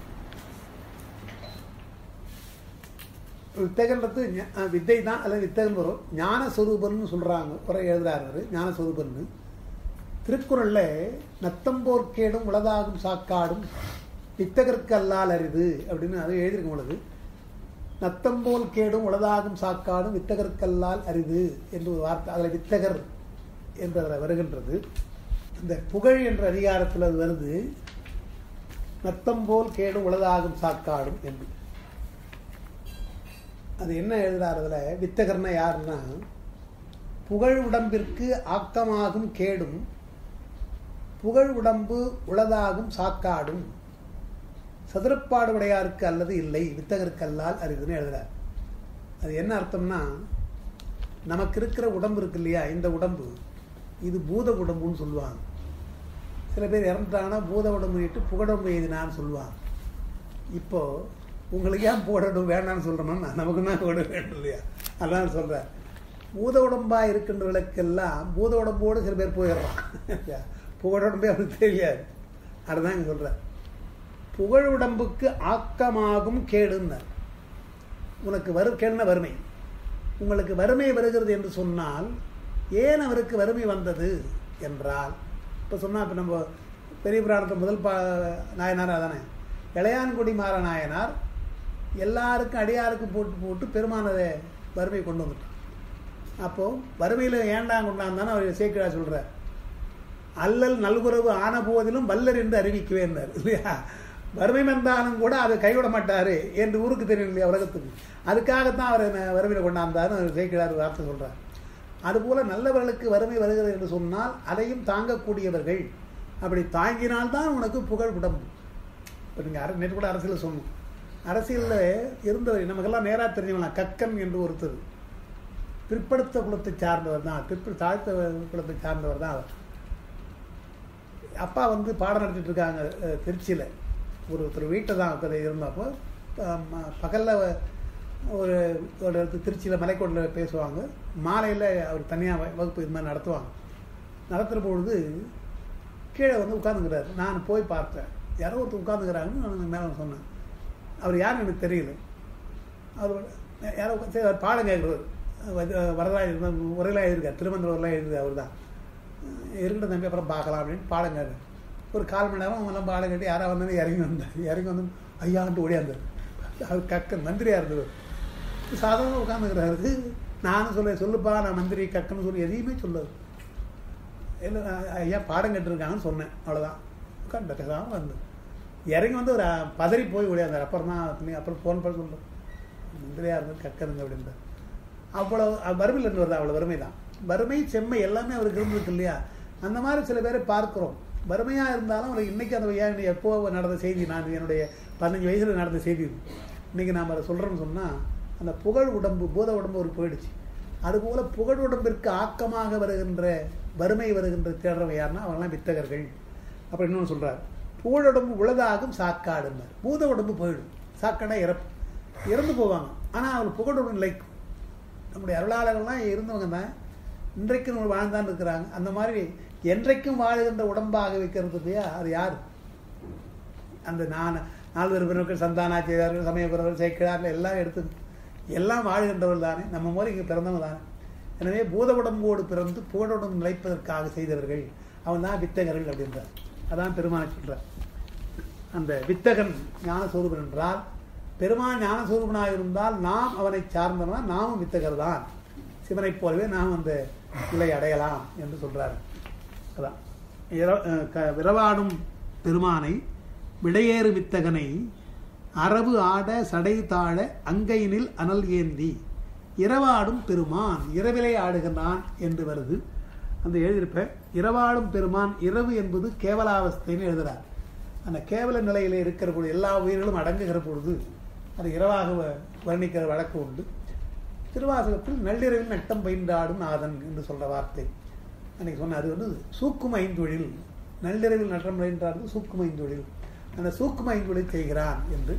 [SPEAKER 1] வித்தகன்றது ஞ- அஹ் வித்தை தான் அல்லது வித்தகன் வரும் ஞான சொரூபன்னு சொல்றாங்க குறை எழுதுறாரு அவரு, ஞான சொரூபன்னு திருக்குறள்ல நத்தம்போர்க்கேடும் உளதாகும் சாக்காடும் வித்தகருக்கு அல்லால் அரிது அப்படின்னு அது எழுதியிருக்கும் பொழுது நத்தம்போல் கேடும் உளதாகும் சாக்காடும் வித்தகருக்கல்லால் அரிது என்று ஒரு வார்த்தை அதில் வித்தகர் என்று அதில் வருகின்றது இந்த புகழ் என்ற அதிகாரத்தில் அது வருது நத்தம்போல் கேடும் உளதாகும் சாக்காடும் என்று அது என்ன எழுதுறார் அதில் வித்தகர்னா யாருன்னா புகழ் உடம்பிற்கு ஆக்கமாகும் கேடும் புகழ் உடம்பு உளதாகும் சாக்காடும் சதுரப்பாடு உடையாருக்கு அல்லது இல்லை வித்தகருக்கு அல்லால் அரிதுன்னு எழுதுறார் அது என்ன அர்த்தம்னா நமக்கு இருக்கிற உடம்பு இருக்கு இல்லையா இந்த உடம்பு இது பூத உடம்புன்னு சொல்லுவாங்க சில பேர் இறந்துட்டாங்கன்னா பூத உடம்புட்டு புகழம்பு எழுதினான்னு சொல்லுவாங்க இப்போ உங்களுக்கு ஏன் போடணும் வேண்டாம்னு சொல்கிறோம்னா நமக்கு தான் போட வேண்டும் இல்லையா அதான் சொல்கிறேன் பூத உடம்பா இருக்கின்றவர்களுக்கெல்லாம் பூத உடம்போடு சில பேர் போயிடுறான் புகழ உடம்பே அவனுக்கு தெரியாது அதுதான் இங்கே சொல்கிறேன் புகழ் உடம்புக்கு ஆக்கமாகும் கேடுன்னார் உனக்கு வரு கேடுன வறுமை உங்களுக்கு வறுமை வருகிறது என்று சொன்னால் ஏன் அவருக்கு வறுமை வந்தது என்றால் இப்போ சொன்னால் இப்போ நம்ம பெரிய புராணத்தை முதல் பா நாயனார் அதானே இளையான்குடி மாற நாயனார் எல்லாருக்கும் அடியாருக்கும் போட்டு போட்டு பெருமானதை வறுமை கொண்டு வந்துட்டான் அப்போது வறுமையில் ஏண்டாங்க கொண்டாந்தானே அவர் சேக்கிழா சொல்கிறார் அல்லல் நல்குறவு ஆன போதிலும் வல்லர் என்று அறிவிக்குவேன்னார் இல்லையா வறுமை வந்தாலும் கூட அதை கைவிட மாட்டாரு என்று ஊருக்கு தெரியும் இல்லையா உலகத்துக்கு அதுக்காகத்தான் அவர் என்ன வறுமையில் கொண்டாந்தாருன்னு அவர் சேக்கிழார் வார்த்தை சொல்கிறார் அதுபோல நல்லவர்களுக்கு வறுமை வருகிறது என்று சொன்னால் அதையும் தாங்கக்கூடியவர்கள் அப்படி தாங்கினால்தான் உனக்கு புகழ் உடம்பு இப்போ நீங்கள் அர நேற்று கூட அரசியல் சொன்னோம் அரசியலில் இருந்தவர் நமக்கெல்லாம் நேராக தெரிஞ்சவங்களா கக்கன் என்று ஒருத்தர் பிற்படுத்த குலத்தை சார்ந்தவர் தான் பிற்ப தாழ்த்த குலத்தை சார்ந்தவர் தான் அவர் அப்பா வந்து பாடம் நடத்திட்டு இருக்காங்க அஹ், திருச்சியில் ஒரு ஒருத்தர் வீட்டை தான் உட்காந்து இருந்தப்போ பகலில் ஒரு ஒரு இடத்து திருச்சியில் மலைக்கோட்டில் பேசுவாங்க மாலையில் அவர் தனியாக வகுப்பு இது மாதிரி நடத்துவாங்க நடத்துகிற பொழுது கீழே வந்து உட்காந்துக்கிறார் நான் போய் பார்த்தேன் யாரோ ஒருத்தர் உட்காந்துக்கிறாங்கன்னு நான் மேலே சொன்னேன் அவர் யாருன்னு எனக்கு தெரியல அவர் யாரோ உட்கா- சரி அவர் பாடம் கேட்குறவர் வரதா உரையெல்லாம் எழுதிருக்கார் திருமந்திரம் எழுதுது அவர் தான் இருக்கட்டும் தம்பி அப்புறம் பார்க்கலாம் அப்படின்னு பாடம் கேட்டு ஒரு கால் மணி நேரம் அவங்கெல்லாம் பாடம் கேட்டு யாராவது வந்தாலும் இறங்கி வந்தார் இறங்கி வந்து ஐயான்ட்டு ஓடியாந்தார் அவர் கக்கன் மந்திரியாக இருந்தவர் சாதாரண உட்காந்துக்கிறாரு நானும் சொல்ல சொல்லுப்பா நான் மந்திரி கக்கன்னு சொல்லி எதையுமே சொல்லாது இல்லை ஐயா பாடம் கேட்டிருக்காங்கன்னு சொன்னேன் அவ்வளோதான் உட்காந்து பேசாமல் வந்து இறங்கி வந்து ஒரு அஹ், பதறி போய் ஓடியாந்தார் அப்புறம் தான் நீ அப்புறம் ஃபோன் பண்ணி சொல்கிறேன் மந்திரியாக இருந்தது கக்கனுங்க அப்படின்றார் அவ்வளோ அஹ், வறுமையில் இருந்து வருது அவ்வளோ வறுமை தான் வறுமை செம்மை எல்லாமே அவருக்கு இருந்திருக்கு இல்லையா அந்த மாதிரி சில பேரை பார்க்குறோம் வறுமையாக இருந்தாலும் அவர் இன்னைக்கு அந்த ஏன் எப்போ நடந்த செய்தி நான் என்னுடைய பதினஞ்சு வயசில் நடந்த செய்தி இது. இன்னைக்கு நாம் அதை சொல்கிறோம்னு சொன்னால் அந்த புகழ் உடம்பு பூத உடம்பு ஒரு போயிடுச்சு அதுபோல் புகழ் உடம்பிற்கு ஆக்கமாக வருகின்ற வறுமை வருகின்ற தேடுறவங்க யாருன்னா அவங்களாம் வித்தகர்கள் அப்புறம் இன்னொன்று சொல்கிறார் புகழுடம்பு உளதாகும் சாக்காடுன்னார் பூத உடம்பு போயிடும் சாக்கடா இறப்பு இறந்து போவாங்க ஆனால் அவர் புகழுடன் நிலைக்கும் நம்முடைய அருளாளர்கள்லாம் இருந்தவங்க தான் இன்றைக்கும் நம்ம வாழ்ந்தான் இருக்கிறாங்க அந்த மாதிரி என்றைக்கும் வாழுகின்ற உடம்பாக வைக்கிறதுக்கு அது யார் அந்த நான் நால்வர் பிறர்கள் சந்தானாச்சியார்கள் சமயபுரவர் சேக்கிழார்கள் எல்லாம் எடுத்து எல்லாம் வாழ்கின்றவர் தானே நம்ம மாதிரி இங்கே பிறந்தவங்க தானே எனவே பூத உடம்போடு பிறந்து புகழுடன் நிலைப்பதற்காக செய்தவர்கள் அவன் தான் வித்தகர்கள் அப்படின்றார் அதான் பெருமானை சொல்றார் அந்த வித்தகன் ஞானஸ்வரூபன் என்றால் பெருமான் ஞானஸ்வரூபனாக இருந்தால் நாம் அவனை சார்ந்தவனா நாமும் வித்தகர் தான் சிவனைப் போலவே நாம் அந்த நிலை அடையலாம் என்று சொல்றார் அதான் இர- அஹ் க- விரவாடும் பெருமானை விடையேறு வித்தகனை அரவு ஆட சடை தாழ அங்கையினில் அனல் ஏந்தி இரவாடும் பெருமான் இரவிலே ஆடுகிறான் என்று வருது அந்த எழுதியிருப்ப இரவாடும் பெருமான் இரவு என்பது கேவலாவஸ்தைன்னு எழுதுறார் அந்த கேவல நிலையிலே இருக்கிற பொழுது எல்லா உயிர்களும் அடங்குகிற பொழுது அது இரவாக வ- வர்ணிக்கிற வழக்கு உண்டு திருவாசகத்தில் நள்ளிரவில் நட்டம் பயின்றாடும் நாதன் என்று சொல்ற வார்த்தை அன்னைக்கு சொன்ன அது வந்து சூக்கும் ஐந்தொழில் நள்ளிரவில் நட்டம் பயின்றாடுவது சூக்கும் ஐந்தொழில் அந்த சூக்கும் ஐந்தொழில் செய்கிறான் என்று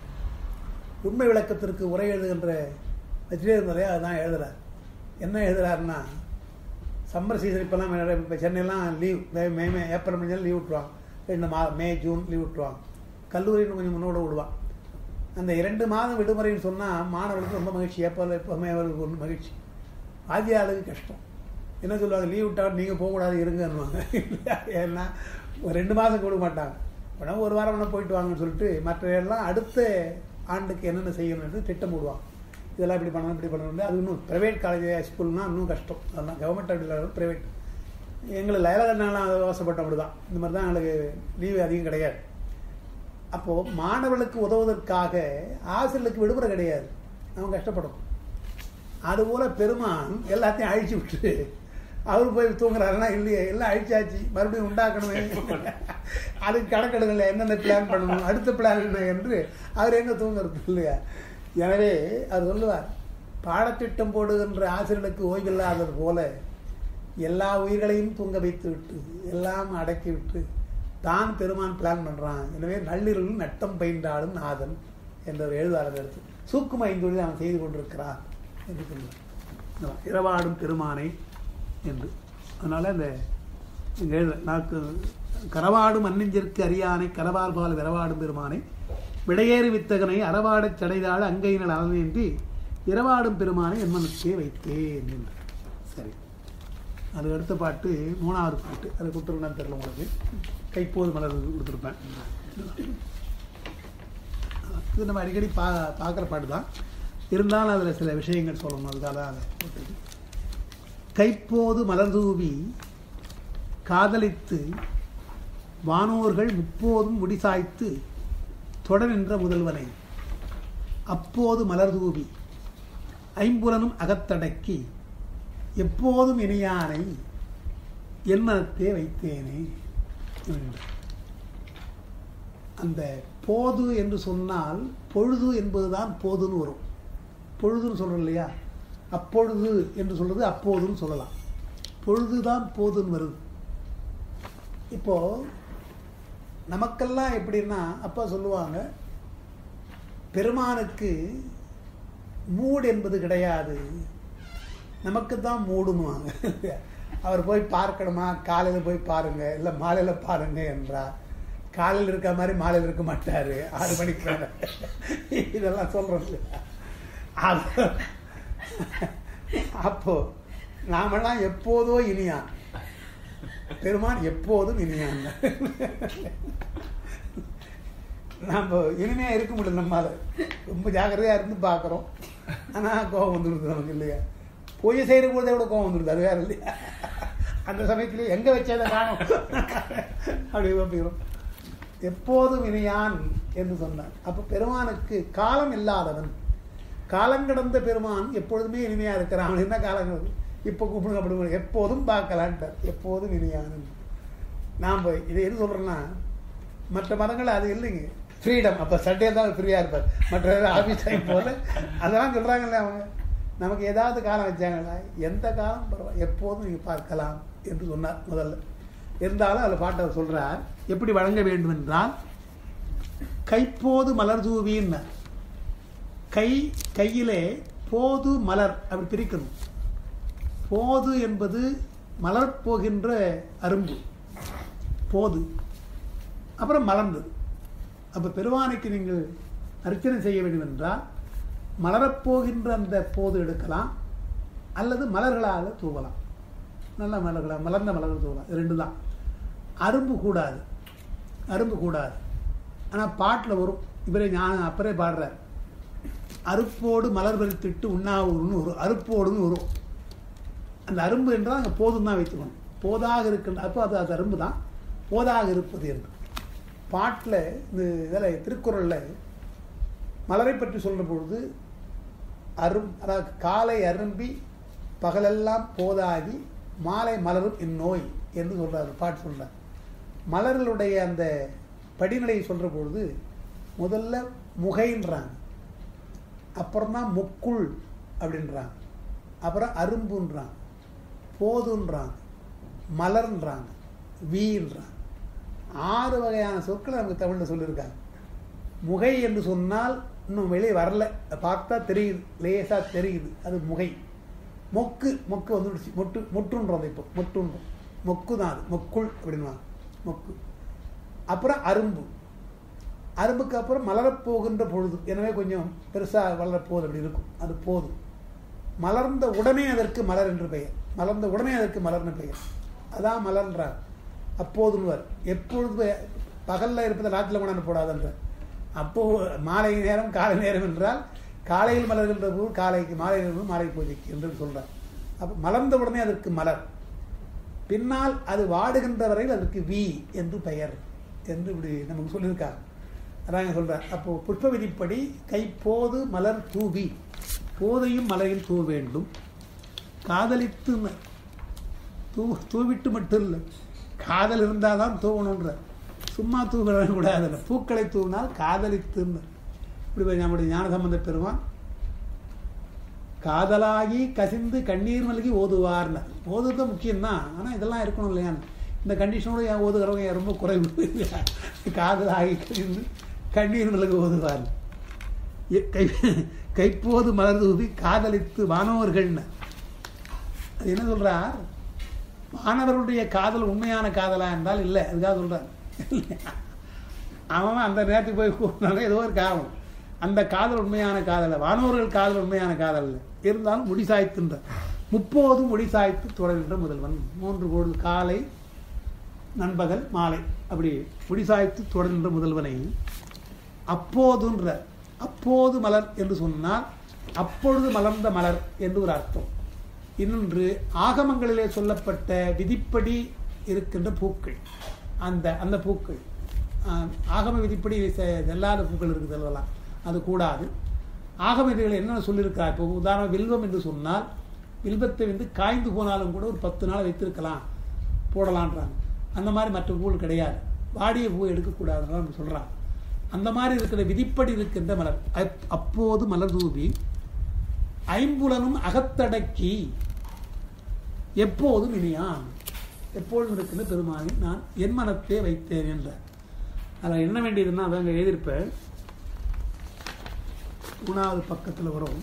[SPEAKER 1] உண்மை விளக்கத்திற்கு உரை எழுதுகின்ற வச்சிலேர் நிறையா அதுதான் எழுதுறார் என்ன எழுதுறாருன்னா சம்மர் சீசன் இப்போல்லாம் இப்போ சென்னையெல்லாம் leave May May May April மணி லீவ் விட்டுருவாங்க ரெண்டு மா மே ஜூன் லீவ் விட்டுருவாங்க கல்லூரின்னு கொஞ்சம் முன்னோட விடுவான் அந்த இரண்டு மாதம் விடுமுறைன்னு சொன்னால் மாணவர்களுக்கு ரொம்ப மகிழ்ச்சி ஏப்ரல் எப்போவுமே அவர்களுக்கு ஒரு மகிழ்ச்சி ஆதியாளுக்கு கஷ்டம் என்ன சொல்லுவாங்க லீவ் விட்டால் நீங்கள் போகக்கூடாது இருங்கன்னுவாங்க ஏன்னா ஒரு ரெண்டு மாதம் கொடுக்க மாட்டாங்க வேணா ஒரு வாரம் வேணா போயிட்டு வாங்கன்னு சொல்லிட்டு மற்ற எல்லாம் அடுத்த ஆண்டுக்கு என்னென்ன செய்யணும் என்று திட்டம் போடுவாங்க இதெல்லாம் இப்படி பண்ணணும் இப்படி பண்ணணும் அது இன்னும் ப்ரைவேட் காலேஜ் ஸ்கூல்னால் இன்னும் கஷ்டம் அதெல்லாம் கவர்மெண்ட் அப்படி இல்லாத ப்ரைவேட் எங்களுக்கு லயலகண்ணாலாம் அவசப்பட்டோம் அப்படி தான் இந்த மாதிரி தான் எங்களுக்கு லீவு அதிகம் கிடையாது அப்போது மாணவர்களுக்கு உதவுவதற்காக ஆசிரியர்களுக்கு விடுமுறை கிடையாது அவன் கஷ்டப்படும் அதுபோல பெருமான் எல்லாத்தையும் அழிச்சு விட்டு அவர் போய் தூங்குறாருன்னா இல்லையே எல்லாம் அழிச்சாச்சு மறுபடியும் உண்டாக்கணுமே அதுக்கு கணக்கெடுக்கல என்னென்ன பிளான் பண்ணணும் அடுத்த பிளான் என்ன என்று அவர் எங்க தூங்குறது இல்லையா எனவே அவர் சொல்லுவார் பாடத்திட்டம் போடுகின்ற ஆசிரியர்களுக்கு ஓய்வில்லாதது போல எல்லா உயிர்களையும் தூங்க வைத்து விட்டு எல்லாம் அடக்கி விட்டு தான் பெருமான் பிளான் பண்றான் எனவே நள்ளிரவில் நட்டம் பயின்றாலும் நாதன் என்றவர் எழுதார் அதை எடுத்து சூக்கும ஐந்தொழில் அவன் செய்து கொண்டிருக்கிறான் என்று சொல்லுவார் இரவாடும் பெருமானை என்று அதனால அந்த இங்க எழுத நாக்கு கரவாடும் மன்னெஞ்சிற்கு அரியானை கரவால் பால் விரவாடும் பெருமானை விடையேறு வித்தகனை அறவாடச் சடைதாழ அங்கையினால் அறநேன்றி இரவாடும் பெருமானை என்மனுக்கே வைத்தேன் என்று சரி அது அடுத்த பாட்டு மூணாவது பாட்டு அது கொடுத்துருந்தான்னு தெரியல உங்களுக்கு கைப்போது மலர் கொடுத்துருப்பேன் இது நம்ம அடிக்கடி பா பார்க்குற பாட்டு தான் இருந்தாலும் அதில் சில விஷயங்கள் சொல்லணும் அதுக்காக தான் அதை போட்டது கைப்போது மலர்தூவி காதலித்து வானோர்கள் முப்போதும் முடிசாய்த்து தொடர்நின்ற முதல்வனை அப்போது மலர்தூவி ஐம்புலனும் அகத்தடக்கி எப்போதும் இனியானை என்மனத்தே வைத்தேனே என்றார். அந்த போது என்று சொன்னால் பொழுது என்பதுதான் போதுன்னு வரும் பொழுதுன்னு சொல்றோம் இல்லையா அப்பொழுது என்று சொல்றது அப்போதுன்னு சொல்லலாம் பொழுதுதான் போதுன்னு வருது இப்போ நமக்கெல்லாம் எப்படின்னா அப்பா சொல்லுவாங்க பெருமானுக்கு மூடு என்பது கிடையாது நமக்கு தான் மூடுனுவாங்க அவர் போய் பார்க்கணுமா காலையில் போய் பாருங்க இல்லை மாலையில் பாருங்க என்றார் காலையில் இருக்க மாதிரி மாலையில் இருக்க மாட்டாரு ஆறு மணிக்கு மேல இதெல்லாம் சொல்றோம் இல்லையா அது அப்போ நாமெல்லாம் எப்போதோ இனியான் பெருமான் எப்போதும் இனியான் நம்ம இனிமையா இருக்க முடியல நம்மால ரொம்ப ஜாக்கிரதையா இருந்து பார்க்குறோம் ஆனா கோபம் வந்துடுது நமக்கு இல்லையா பொய் செய்கிற போதே கூட கோபம் வந்துடுது அது வேற இல்லையா அந்த சமயத்துல எங்க வச்சதை காணும் அப்படி வைக்கிறோம் எப்போதும் இனியான் என்று சொன்னான் அப்ப பெருமானுக்கு காலம் இல்லாதவன் காலம் கடந்த பெருமான் எப்பொழுதுமே இனிமையா இருக்கிறான் அவன் என்ன காலங்கள் இப்போ கூப்பிடுங்க அப்படி எப்போதும் பார்க்கலான்ட்டார் எப்போதும் இனியான் நாம் இதை எது சொல்றேன்னா மற்ற மதங்கள் அது இல்லைங்க ஃப்ரீடம் அப்போ சட்டே தான் ஃப்ரீயாக இருப்பார் மற்ற ஆஃபீஸ் டைம் போல அதெல்லாம் சொல்கிறாங்கல்ல அவங்க நமக்கு ஏதாவது காலம் வச்சாங்களா எந்த காலம் பரவாயில்ல எப்போதும் நீங்கள் பார்க்கலாம் என்று சொன்னார் முதல்ல இருந்தாலும் அதில் பாட்டை அவர் சொல்றார் எப்படி வழங்க வேண்டும் என்றால் கைப்போது மலர் தூவின்னு கை கையிலே போது மலர் அப்படி பிரிக்கணும் போது என்பது மலர் போகின்ற அரும்பு போது அப்புறம் மலர்ந்தது அப்போ பெருவானைக்கு நீங்கள் அர்ச்சனை செய்ய வேண்டும் என்றால் மலரப்போகின்ற அந்த போது எடுக்கலாம் அல்லது மலர்களால் தூவலாம் நல்ல மலர்களாக மலர்ந்த மலர்கள் தூவலாம் இது ரெண்டு தான் அரும்பு கூடாது அரும்பு கூடாது ஆனால் பாட்டில் வரும் இவரே ஞான அப்பரே பாடுறார் அருப்போடு மலர் பறித்திட்டு உண்ணாவூர்னு வரும் அருப்போடுன்னு வரும் அந்த அரும்பு என்றால் அங்கே போதும் தான் வைத்துக்கணும் போதாக இருக்கின்ற அப்போ அது அது அரும்பு தான் போதாக இருப்பது என்று பாட்டில் இந்த இதில் திருக்குறளில் மலரை பற்றி சொல்கிற பொழுது அரும் அதாவது காலை அரும்பி பகலெல்லாம் போதாகி மாலை மலரும் இந்நோய் என்று சொல்கிறார் பாட்டு சொல்கிறார் மலர்களுடைய அந்த படிநிலையை சொல்கிற பொழுது முதல்ல முகைன்றாங்க அப்புறம் தான் முக்குள் அப்படின்றாங்க அப்புறம் அரும்புன்றாங்க போதுன்றாங்க மலர்ன்றாங்க வீன்றாங்க ஆறு வகையான சொற்களை நமக்கு தமிழில் சொல்லியிருக்காங்க முகை என்று சொன்னால் இன்னும் வெளியே வரல அதை பார்த்தா தெரியுது லேசாக தெரியுது அது முகை மொக்கு மொக்கு வந்துடுச்சு மொட்டு மொட்டுன்றோம் இப்போ மொட்டுன்றோம் மொக்கு தான் அது மொக்குள் அப்படின்வாங்க மொக்கு அப்புறம் அரும்பு அரும்புக்கு அப்புறம் மலரப்போகின்ற பொழுது எனவே கொஞ்சம் பெருசாக வளரப்போகுது அப்படி இருக்கும் அது போதும் மலர்ந்த உடனே அதற்கு மலர் என்று பெயர் மலர்ந்த உடனே அதற்கு மலர்னு பெயர் அதான் மலர்ன்றார் அப்போதுன்னுவார் எப்பொழுது பகலில் இருப்பதை நாட்டில் கொண்டாந்து போடாதன்ற அப்போ மாலை நேரம் காலை நேரம் என்றால் காலையில் மலர்கின்ற பூ காலைக்கு மாலையில் மாலை பூஜைக்கு என்று சொல்றார் அப்போ மலர்ந்த உடனே அதற்கு மலர் பின்னால் அது வாடுகின்ற வரையில் அதற்கு வி என்று பெயர் என்று இப்படி நமக்கு சொல்லியிருக்காங்க அதாங்க சொல்றார் அப்போ புஷ்ப விதிப்படி கைப்போது மலர் தூவி போதையும் மலையில் தூவ வேண்டும் காதலித்து தூ தூவிட்டு மட்டும் இல்லை காதல் இருந்தால் தான் தூவணுன்ற சும்மா தூவ கூடாதுல்ல பூக்களை தூவினால் காதலித்துன்னு இப்படி நம்முடைய ஞானசம்பந்த பெருமான் காதலாகி கசிந்து கண்ணீர் மல்கி ஓதுவார்னு ஓதுறது தான் முக்கியம்தான் ஆனால் இதெல்லாம் இருக்கணும் இல்லையான்னு இந்த கண்டிஷனோட என் ஓதுகிறவங்க ரொம்ப குறைவு காதலாகி கசிந்து கண்ணீர் மல்கி ஓதுவார் கை கைப்போது மலர் தூவி காதலித்து வானவர்கள்னு அது என்ன சொல்றார் மாணவர்களுடைய காதல் உண்மையான காதலா என்றால் இல்லை அதுக்காக சொல்றார் அவன் அந்த நேரத்துக்கு போய் கூப்பிட்டாங்க ஏதோ ஒரு காரணம் அந்த காதல் உண்மையான காதல் வானவர்கள் காதல் உண்மையான காதல் இல்லை இருந்தாலும் முடி சாய்த்துன்ற முப்போதும் முடி சாய்த்து தொடர்கின்ற முதல்வன் மூன்று பொழுது காலை நண்பகல் மாலை அப்படி முடி சாய்த்து தொடர்கின்ற முதல்வனை அப்போதுன்ற அப்போது மலர் என்று சொன்னால் அப்பொழுது மலர்ந்த மலர் என்று ஒரு அர்த்தம் இன்னொன்று ஆகமங்களிலே சொல்லப்பட்ட விதிப்படி இருக்கின்ற பூக்கள் அந்த அந்த பூக்கள் ஆகம விதிப்படி செல்லாத பூக்கள் இருக்குது சொல்லலாம் அது கூடாது ஆகம விதிகள் என்னென்ன சொல்லியிருக்கா இப்போ உதாரணம் வில்வம் என்று சொன்னால் வில்வத்தை வந்து காய்ந்து போனாலும் கூட ஒரு பத்து நாள் வைத்திருக்கலாம் போடலான்றாங்க அந்த மாதிரி மற்ற பூக்கள் கிடையாது வாடிய பூ எடுக்கக்கூடாதுன்னு நம்ம சொல்கிறாங்க அந்த மாதிரி இருக்கிற விதிப்படி இருக்கின்ற மலர் அப்போது மலர் தூவி ஐம்புலனும் அகத்தடக்கி எப்போதும் இனியான் எப்பொழுதும் இருக்கின்ற பெருமானை நான் என் மனத்தே வைத்தேன் என்றார் அதில் என்ன வேண்டியதுன்னா அதாங்க எழுதியிருப்பேன் மூணாவது பக்கத்தில் வரும்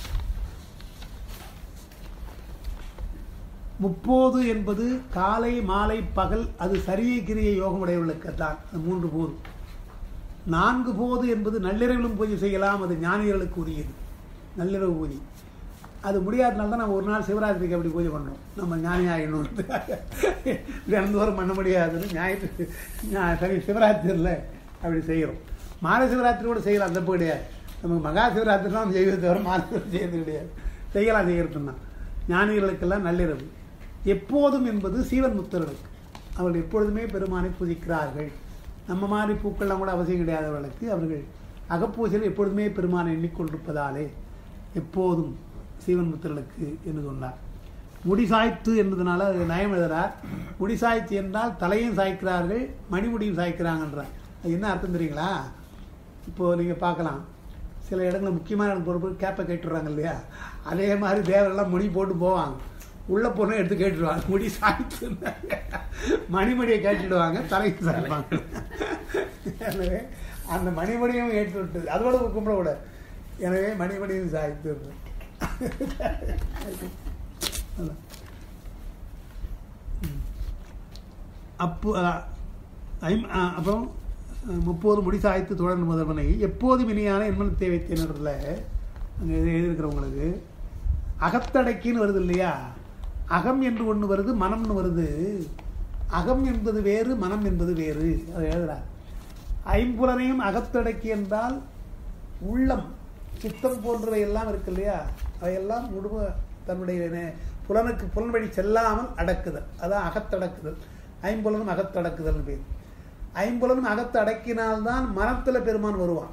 [SPEAKER 1] முப்போது என்பது காலை மாலை பகல் அது சரியை கிரிய யோகமுடையவர்களுக்கு தான் அது மூன்று போது நான்கு போது என்பது நள்ளிரவிலும் பூஜை செய்யலாம் அது ஞானிகளுக்கு உரியது நள்ளிரவு பூஜை அது முடியாதனால தான் நம்ம ஒரு நாள் சிவராத்திரிக்கு அப்படி பூஜை பண்ணோம் நம்ம ஞானி ஆகணும் தினந்தோறும் பண்ண முடியாதுன்னு ஞாயிற்று சரி சிவராத்திரியில் அப்படி செய்கிறோம் மாலை சிவராத்திரி கூட செய்யலாம் தப்பு கிடையாது நமக்கு மகா சிவராத்திரி தான் செய்வது தவிர மாலை செய்யறது கிடையாது செய்யலாம் செய்கிறதுன்னா ஞானிகளுக்கெல்லாம் நள்ளிரவு எப்போதும் என்பது சீவன் முத்தர்களுக்கு அவர்கள் எப்பொழுதுமே பெருமானை பூஜிக்கிறார்கள் நம்ம மாதிரி பூக்கள்லாம் கூட அவசியம் கிடையாதவர்களுக்கு அவர்கள் அகப்பூஜையில் எப்பொழுதுமே பெருமானை எண்ணிக்கொண்டிருப்பதாலே எப்போதும் சீவன் முத்தர்களுக்கு என்று சொன்னார் முடி சாய்த்து என்பதனால அது நயம் எழுதுறார் முடி சாய்த்து என்றால் தலையும் சாய்க்கிறார்கள் மணிமுடியும் சாய்க்கிறாங்கன்றார் அது என்ன அர்த்தம் தெரியுங்களா இப்போது நீங்கள் பார்க்கலாம் சில இடங்களில் முக்கியமான பொறுப்பு கேப்பை கேட்டுடுறாங்க இல்லையா அதே மாதிரி தேவரெல்லாம் முடி போட்டு போவாங்க உள்ள பொண்ணை எடுத்து கேட்டுடுவாங்க முடி சாய்த்து மணிமடியை கேட்டுடுவாங்க தலைக்கு சாய்ப்பாங்க எனவே அந்த மணிமடியும் ஏற்று விட்டது அதோட கும்பிட விட எனவே மணிமடியும் சாய்த்து அதான். ம். அப்போ அஹ், ஐம்- அஹ், அப்புறம் அஹ், முப்போது முடி சாய்த்து தொடர்ந்து முதல்வனை எப்போது வினியான என்மனத்தை வைத்தேனரில் அங்கே எழுதியிருக்கிறவங்களுக்கு அகத்தடக்கின்னு வருது இல்லையா அகம் என்று ஒன்று வருது மனம்னு வருது அகம் என்பது வேறு மனம் என்பது வேறு அதை எழுதுறார் ஐம்புலனையும் அகத்தடக்கி என்றால் உள்ளம் சித்தம் போன்றவை எல்லாம் இருக்கு இல்லையா அவையெல்லாம் முழும தன்னுடைய நே- புலனுக்கு புலன் வழி செல்லாமல் அடக்குதல் அதான் அகத்தடக்குதல் ஐம்புலனும் அகத்தடக்குதல் பேர் ஐம்புலனும் அகத்து அடக்கினால்தான் மனத்தில் பெருமான் வருவான்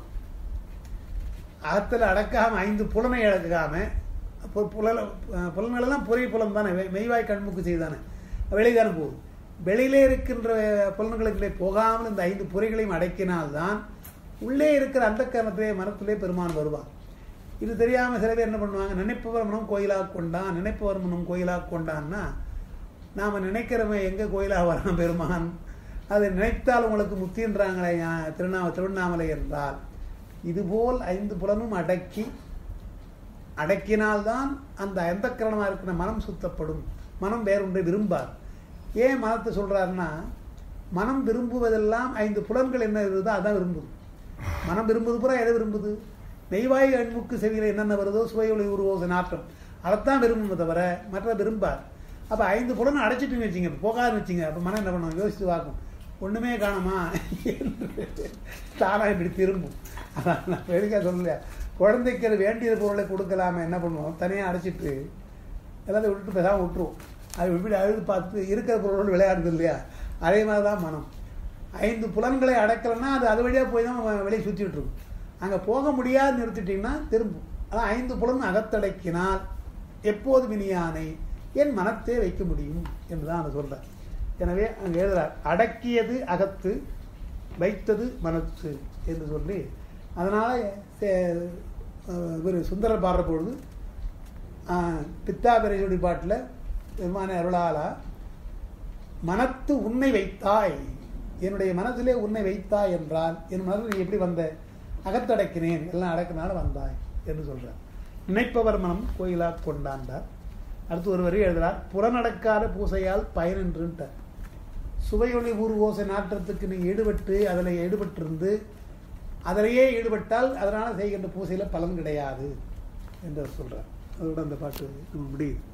[SPEAKER 1] அகத்தில் அடக்காம ஐந்து புலனை அடக்காம பு- புலன அஹ் புலன்களெல்லாம் பொறி புலம் தானே மெய்- மெய்வாய் கண்முக்கு செய்தானே வெளிதானே போகுது வெளியிலே இருக்கின்ற புலன்களுக்குள்ளே போகாமல் இந்த ஐந்து பொறிகளையும் அடக்கினால்தான் உள்ளே இருக்கிற அந்த கரணத்திலே மனத்திலே பெருமான் வருவான் இது தெரியாமல் சில பேர் என்ன பண்ணுவாங்க நினைப்பவர் மனம் கோயிலாக கொண்டான் நினைப்பவர் மனம் கோயிலாக கொண்டான்னா நாம் நினைக்கிறவன் எங்கே கோயிலாக வரான் பெருமான் அதை நினைத்தால் உங்களுக்கு முத்தின்றாங்களே யா- திருநாம திருவண்ணாமலை என்றால் இதுபோல் ஐந்து புலனும் அடக்கி அடக்கினால்தான் அந்த எந்தக்கரணமாக இருக்கிற மனம் சுத்தப்படும் மனம் வேறொன்றை விரும்பார் ஏன் மனத்தை சொல்றாருன்னா மனம் விரும்புவதெல்லாம் ஐந்து புலன்கள் என்ன இருக்குதோ அதான் விரும்புது மனம் விரும்புவது பூரா எதை விரும்புது நெய்வாய் அன்புக்கு செவியில் என்னென்ன வருதோ சுவையொளி உருவோச நாற்றம் அதைத்தான் விரும்புமே தவிர மற்ற விரும்பார் அப்போ ஐந்து புலனை அடைச்சிட்டுன்னு வச்சுங்க போகாதுன்னு வச்சுங்க அப்போ மனம் என்ன பண்ணும் யோசித்து பார்க்கும் ஒன்றுமே காணுமா தானாக இப்படி திரும்பும் அதான் நான் பெருக்கா சொல்லலையா குழந்தைக்கு அது வேண்டிய பொருளை கொடுக்கலாம என்ன பண்ணுவோம் தனியாக அடைச்சிட்டு எல்லாத்தையும் விட்டுட்டு பேசாமல் விட்டுருவோம் அது இப்படி அழுது பார்த்து இருக்கிற பொருளோடு விளையாடுது இல்லையா அதே மாதிரி தான் மனம் ஐந்து புலன்களை அடக்கலைன்னா அது அது வழியாக போய் தான் வெளியே சுற்றிட்டு இருக்கும் அங்கே போக முடியாது நிறுத்திட்டிங்கன்னா திரும்பும் அதான் ஐந்து புலன் அகத்தடக்கினால் எப்போது வினியானை என் மனத்தை வைக்க முடியும் என்று தான் அதை சொல்கிறேன் எனவே அங்கே எழுதுறார் அடக்கியது அகத்து வைத்தது மனத்து என்று சொல்லி அதனால் இவர் சுந்தரர் பாடுற பொழுது பித்தாபரையுடைய பாட்டில் பெருமான அருளாலா மனத்து உன்னை வைத்தாய் என்னுடைய மனதிலே உன்னை வைத்தாய் என்றால் என் மனதில் நீ எப்படி வந்த அகத்தடக்கினேன் எல்லாம் அடக்கினால வந்தாய் என்று சொல்றார் நினைப்பவர் மனம் கோயிலாக கொண்டாண்டார் அடுத்து ஒரு வரி எழுதுறார் புறநடக்காத பூசையால் பயனென்றுன்ட்டார் சுவையொளி ஊர்வோசை நாற்றத்துக்கு நீ ஈடுபட்டு அதில் ஈடுபட்டிருந்து அதிலேயே ஈடுபட்டால் அதனால் செய்கின்ற பூசையில் பலன் கிடையாது என்று அவர் சொல்றார் அதோட அந்த பாட்டு நம்ம முடியுது